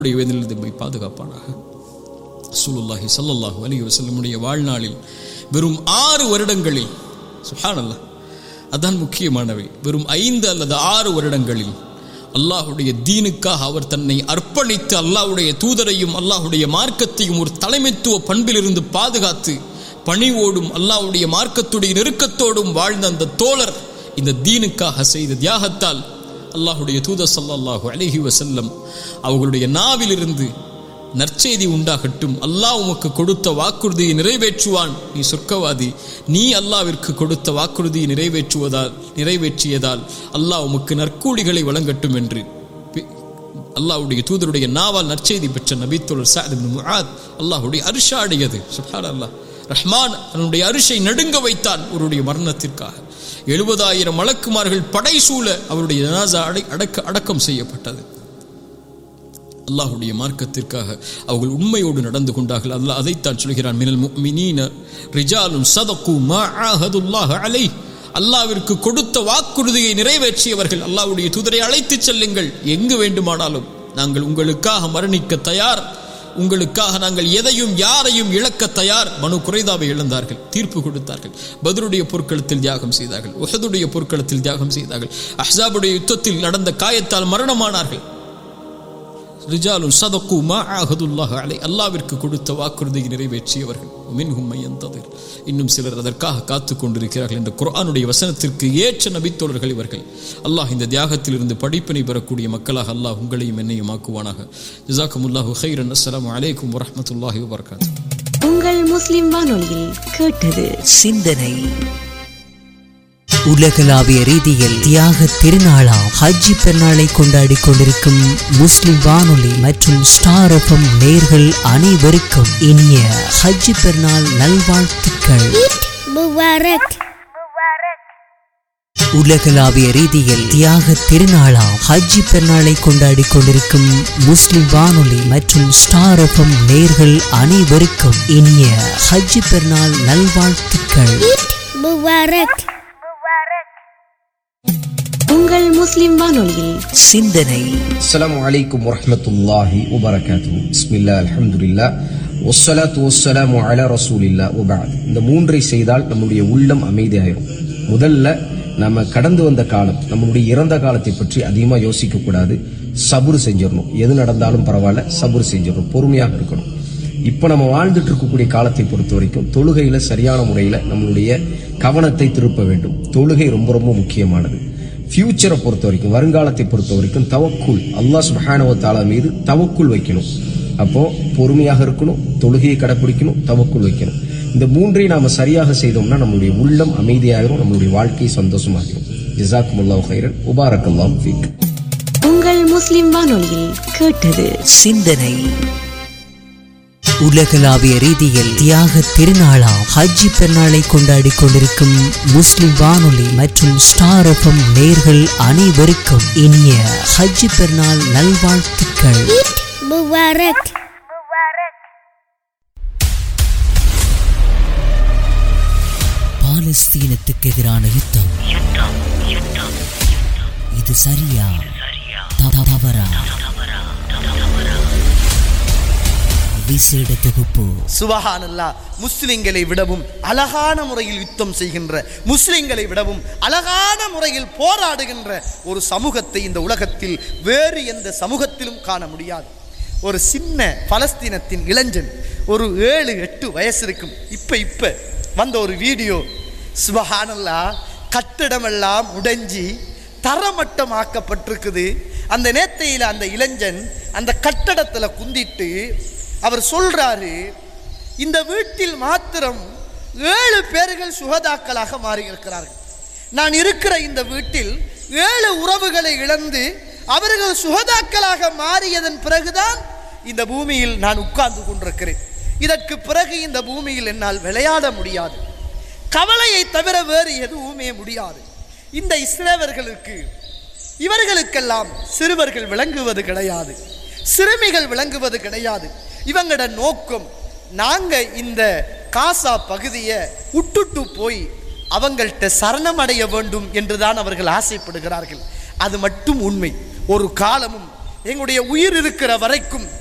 உடைய வேதனில் நம்மை பாதுகாப்பானாக சுலுல்லாஹி சல்லல்லாஹு அலைஹி வஸல்லமுடைய வாழ்நாளில் வெறும் ஆறு வருடங்களில் சுஹானல்லாஹ் அதான் முக்கியமானவை வெறும் ஐந்து அல்லது ஆறு வருடங்களில் அல்லாஹுடைய தீனுக்காக அவர் தன்னை அர்ப்பணித்து அல்லாஹ்வுடைய தூதரையும் அல்லாஹுடைய மார்க்கத்தையும் ஒரு தலைமைத்துவ பண்பிலிருந்து பாதுகாத்து பணிவோடும் அல்லாஹ்வுடைய மார்க்கத்துடைய நெருக்கத்தோடும் வாழ்ந்த அந்த தோழர் இந்த தீனுக்காக செய்த தியாகத்தால் அல்லாஹுடைய தூதர் ஸல்லல்லாஹு அலைஹி வஸல்லம் அவர்களுடைய நாவிலிருந்து நற்செய்தி உண்டாகட்டும் அல்லாஹ் உமக்கு கொடுத்த வாக்குறுதியை நிறைவேற்றுவான் நீ சொர்க்கவாதி நீ அல்லாவிற்கு கொடுத்த வாக்குறுதியை நிறைவேற்றுவதால் நிறைவேற்றியதால் அல்லாஹ் உமக்கு நற்கூலிகளை வழங்கட்டும் என்று பி- அல்லாஹ்வுடைய தூதருடைய நாவால் நற்செய்தி பெற்ற நபித்தோழர் சாத் இப்னு முஆத் அல்லாஹ்வுடைய அரிஷாடியது சுப்ஹான் அல்லாஹ் ரஹ்மான் அவனுடைய அரிஷை நடுங்க வைத்தான் அவருடைய மரணத்திற்காக எழுபதாயிரம் மலக்குமார்கள் படை சூழ அவருடைய ஜனாசா அடை அடக்க அடக்கம் செய்யப்பட்டது அல்லாஹுடைய மார்க்கத்திற்காக அவர்கள் உண்மையோடு நடந்து கொண்டார்கள் அல்லாஹ் அதைத்தான் சொல்கிறான் மினல் முஃமினீன ரிஜாலுன் சதகு மா ஆஹதுல்லாஹ் அலை அல்லாவிற்கு கொடுத்த வாக்குறுதியை நிறைவேற்றியவர்கள் அல்லாஹ்வுடைய தூதரை அழைத்துச் செல்லுங்கள் எங்கு வேண்டுமானாலும் நாங்கள் உங்களுக்காக மரணிக்க தயார் உங்களுக்காக நாங்கள் எதையும் யாரையும் இழக்க தயார் மனு குறைதாவை இழந்தார்கள் தீர்ப்பு கொடுத்தார்கள் பத்ருடைய பொருட்களத்தில் தியாகம் செய்தார்கள் உஹதுடைய பொருட்களத்தில் தியாகம் செய்தார்கள் அஹ்ஸாபுடைய யுத்தத்தில் நடந்த காயத்தால் மரணமானார்கள் ரிஜாலுன் சதக்கு மா ஆஹதுல்லாஹ் அலை அல்லாவிற்கு கொடுத்த வாக்குறுதியை நிறைவேற்றியவர்கள் மின்ஹும் மையந்ததிர் இன்னும் சிலர் அதற்காக காத்து கொண்டிருக்கிறார்கள் என்ற குர்ஆனுடைய வசனத்திற்கு ஏற்ற நபித்தோழர்கள் இவர்கள் அல்லாஹ் இந்த தியாகத்தில் இருந்து படிப்பினை பெறக்கூடிய மக்களாக அல்லாஹ் உங்களையும் என்னையும் ஆக்குவானாக ஜிசாக்கமுல்லாஹு ஹைரன் அஸ்ஸலாமு அலைக்கும் வரஹ்மத்துல்லாஹி வபரகாத்துஹு உங்கள் முஸ்லிம் வானொலியில் கேட்டது சிந்தனை உலகளாவிய ரீதியில் தியாக திருநாளாம் ஹஜ்ஜி பெருநாளை கொண்டாடி கொண்டிருக்கும் முஸ்லிம் வானொலி மற்றும் ஸ்டார் எஃப்எம் நேர்கள் அனைவருக்கும் இனிய ஹஜ்ஜி பெருநாள் நல்வாழ்த்துக்கள் முபாரக் உலகளாவிய ரீதியில் தியாக திருநாளாம் ஹஜ்ஜி பெருநாளை கொண்டாடி கொண்டிருக்கும் முஸ்லிம் வானொலி மற்றும் ஸ்டார் எஃப்எம் நேர்கள் அனைவருக்கும் இனிய ஹஜ்ஜி பெருநாள் நல்வாழ்த்துக்கள் முபாரக் உங்கள் முஸ்லிம் வானொலியில் சிந்தனை السلام عليكم ورحمة الله وبركاته بسم الله الحمد لله والصلاة والسلام على رسول الله وبعد இந்த மூன்றை செய்தால் நம்முடைய உள்ளம் அமைதியாயிரும் முதல்ல நம்ம கடந்து வந்த காலம் நம்மளுடைய இறந்த காலத்தை பற்றி அதிகமா யோசிக்க கூடாது சபுர் செஞ்சிடணும் எது நடந்தாலும் பரவாயில்ல சபுர் செஞ்சிடணும் பொறுமையாக இருக்கணும் இப்ப நம்ம வாழ்ந்துட்டு இருக்கக்கூடிய காலத்தை பொறுத்த வரைக்கும் தொழுகையில சரியான முறையில நம்மளுடைய கவனத்தை திருப்ப வேண்டும் தொழுகை ரொம்ப ரொம்ப முக்கியமானது ஃபியூச்சரை பொறுத்த வரைக்கும் வருங்காலத்தை பொறுத்த வரைக்கும் தவக்குள் அல்லாஹ் சுப்ஹானஹு தஆலா மீது தவக்குள் வைக்கணும் அப்போ பொறுமையாக இருக்கணும் தொழுகையை கடைப்பிடிக்கணும் தவக்குள் வைக்கணும் இந்த மூன்றையும் நாம சரியாக செய்தோம்னா நம்மளுடைய உள்ளம் அமைதியாகிரும் நம்மளுடைய வாழ்க்கை சந்தோஷமாகிரும் ஜிசாக்குமுல்லாஹு ஹைரன் உபாரக்கல்லாம் ஃபீக் உங்கள் முஸ்லிம் வானொலியில் கேட்டது சிந்தனை உலகளாவிய ரீதியில் தியாக திருநாளாம் ஹஜ்ஜி பெருநாளை கொண்டாடி கொண்டிருக்கும் முஸ்லிம் வானொலி மற்றும் ஸ்டார் எஃப்எம் நேர்கள் அனைவருக்கும் இனிய ஹஜ்ஜி பெருநாள் நல்வாழ்த்துக்கள் முபாரக் பாலஸ்தீனத்துக்கு எதிரான யுத்தம் இது சரியா த- தவறா விசேட தொகுப்பு சுபஹானல்லா முஸ்லிம்களை விடவும் அழகான முறையில் யுத்தம் செய்கின்ற முஸ்லிம்களை விடவும் அழகான முறையில் போராடுகின்ற ஒரு சமூகத்தை இந்த உலகத்தில் வேறு எந்த சமூகத்திலும் காண முடியாது ஒரு சின்ன பலஸ்தீனத்தின் இளைஞன் ஒரு ஏழு எட்டு வயசு இருக்கும் இப்ப இப்ப வந்த ஒரு வீடியோ சுபஹானல்லா கட்டிடமெல்லாம் உடைஞ்சி தரமட்டமாக்கப்பட்டிருக்குது அந்த நேத்தையில் அந்த இளைஞன் அந்த கட்டடத்துல குந்திட்டு அவர் சொல்றாரு இந்த வீட்டில் மாத்திரம் ஏழு பேர்கள் சுகதாக்களாக மாறி இருக்கிறார்கள் நான் இருக்கிற இந்த வீட்டில் ஏழு உறவுகளை இழந்து அவர்கள் சுகதாக்களாக மாறியதன் பிறகுதான் இந்த பூமியில் நான் உட்கார்ந்து கொண்டிருக்கிறேன் இதற்கு பிறகு இந்த பூமியில் என்னால் விளையாட முடியாது கவலையை தவிர வேறு எதுவுமே முடியாது இந்த இஸ்ரேவர்களுக்கு இவர்களுக்கெல்லாம் சிறுவர்கள் விளங்குவது கிடையாது சிறுமிகள் விளங்குவது கிடையாது இவங்களோட நோக்கம் நாங்க இந்த காசா பகுதியை விட்டுட்டு போய் அவங்கள்ட்ட சரணமடைய வேண்டும் என்றுதான் அவர்கள் ஆசைப்படுகிறார்கள் அது மட்டும் உண்மை ஒரு காலமும் எங்களுடைய உயிர் இருக்கிற வரைக்கும்